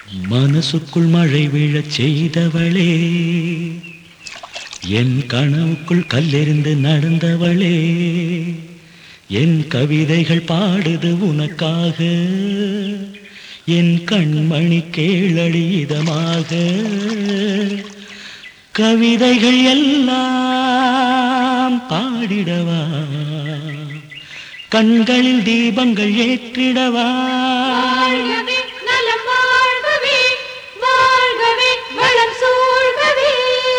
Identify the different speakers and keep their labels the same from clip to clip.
Speaker 1: மனசுக்குள் மழை விழச் செய்தவளே என் கனவுக்குள் கல்லெறிந்து நடந்தவளே என் கவிதைகள் பாடுது உனக்காக என் கண்மணி கேளடி இதமாக கவிதைகள் எல்லாம் பாடிடவா கண்களில் தீபங்கள் ஏற்றிடவா
Speaker 2: வாழ்கவே நலம் வாழ்கவே வாழ்கவே வளம் சூழ்கவே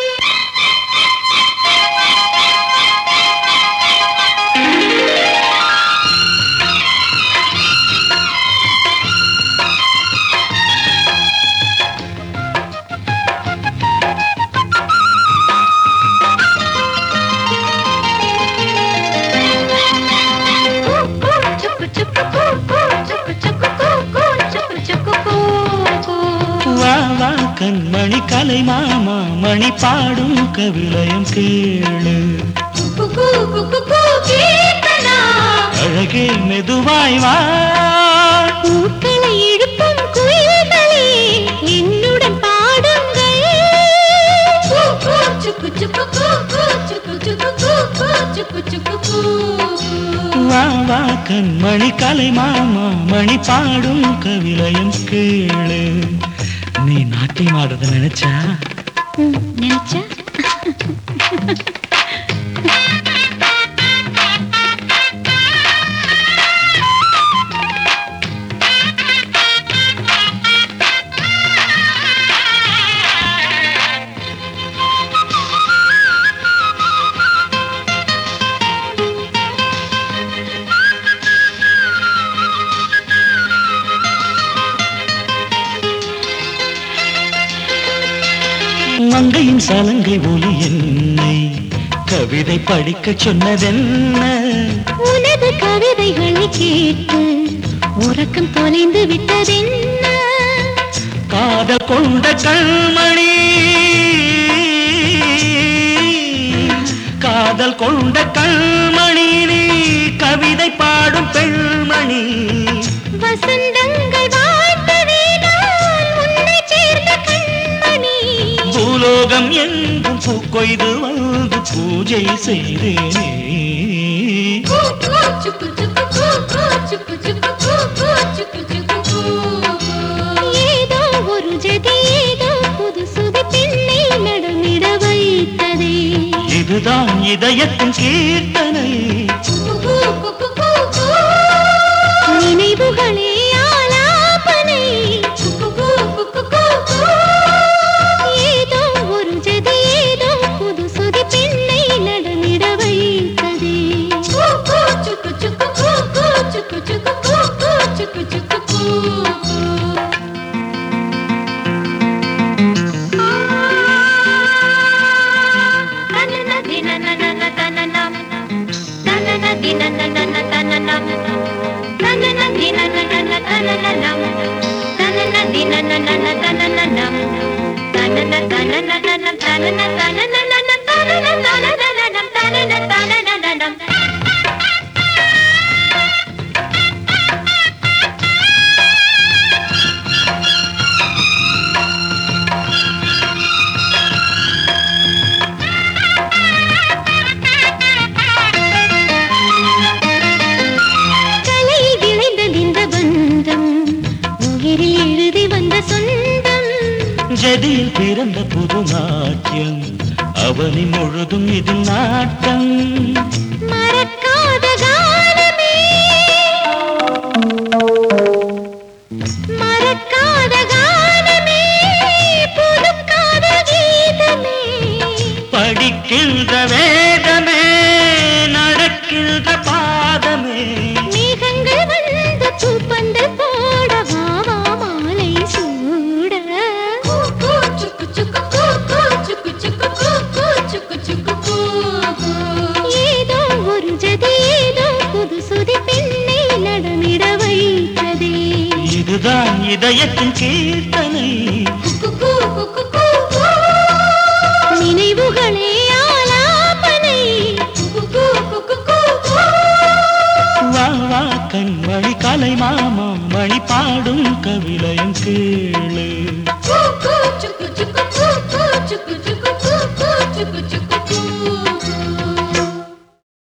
Speaker 2: சுக்கு சுக்கு கூ கூ சுக்கு சுக்கு கூ கூ சுக்கு சுக்கு கூ கூ
Speaker 1: வா வா கண்மணி கலை மாமா மணி பாடும் கவிலயம் கேளு
Speaker 2: குக்கு கூ குக்கு கூ கீர்த்தனா
Speaker 1: அழகே மெதுவாய் வா
Speaker 2: பூக்களை இழுக்கும் குயில்களே என்னுடன் பாடுங்கள் சுக்கு சுக்கு கூ கூ சுக்கு சுக்கு கூ கூ சுக்கு சுக்கு கூ
Speaker 1: வா வா கண்மணி கலை மாமா மணி பாடும் கவிலயம் கேளு நீ நாட்டியம் ஆடுறத நினைச்சா
Speaker 2: நினைச்சா
Speaker 1: மங்கையின் சலங்கை ஒலி என்னை கவிதை படிக்கச் சொன்னதென்ன
Speaker 2: உனது கவிதைகளை கேட்டு உறக்கம் தொலைந்து விட்டதென்ன
Speaker 1: காதல் கொண்ட கண்மணி காதல் கொண்ட கண்மணி நீ கவிதை பாடும் பெண்மணி
Speaker 2: வசந்தங்கள் வாழ்த்தவே நான் உன்னை சேர்ந்த கண்மணி
Speaker 1: பூலோகம் எங்கும் பூக்கொய்து வந்து பூஜை செய்தேனே
Speaker 2: கூ, கூ, சுக்கு, சுக்கு, கூ, கூ, சுக்கு, சுக்கு, கூ, கூ, சுக்கு, சுக்கு, கூ, கூ. ஏதோ ஒரு ஜதி ஏதோ புது சுதி பெண்ணை நடமிட வைத்ததே
Speaker 1: இதுதான் இதயத்தின் கீர்த்தனை
Speaker 2: நினைவுகளே ஆலாபனை ஏதோ ஒரு ஜதி ஏதோ புது சுதி பெண்ணை நடமிட வைத்ததே சுக்கு சுக்கு கூ கூ சுக்கு சுக்கு கூ கூ சுக்கு சுக்கு கூ தனன தினனன தனனம் தனன தினனன தனனம் தனன தினனன தனனம் தனன தினனன தனனம் தனன தனனன தனன தனனன தனன தனனனம் தனன தனனனம் கலையில் விளைந்தது இந்த பந்தம் உயிரில் எழுதி வந்த சொந்தம்
Speaker 1: ஜதியில் பிறந்த புது நாட்டியம் அவனி முழுதும் இதில் நாட்டம்
Speaker 2: மறக்காத காலமே மறக்காத காலமே புதுக்காத கீதமே
Speaker 1: படிக்கின்ற வேதமே நடக்கின்ற பாதமே
Speaker 2: மேகங்கள் வந்து பூப்பந்து போட வா வா மாலை சூட சுக்கு சுக்கு கூ கூ சுக்கு சுக்கு கூ கூ சுக்கு சுக்கு கூ ஏதோ ஒரு ஜதி ஏதோ புது சுதி பெண்ணை நடமிட வைத்ததே
Speaker 1: இதுதான் இதயத்தின் கீர்த்தனை
Speaker 2: நினைவுகளே ஆலாபனை
Speaker 1: வா வா கண்மணி கலை மாமா மணி பாடும் கவிலயம் கேளு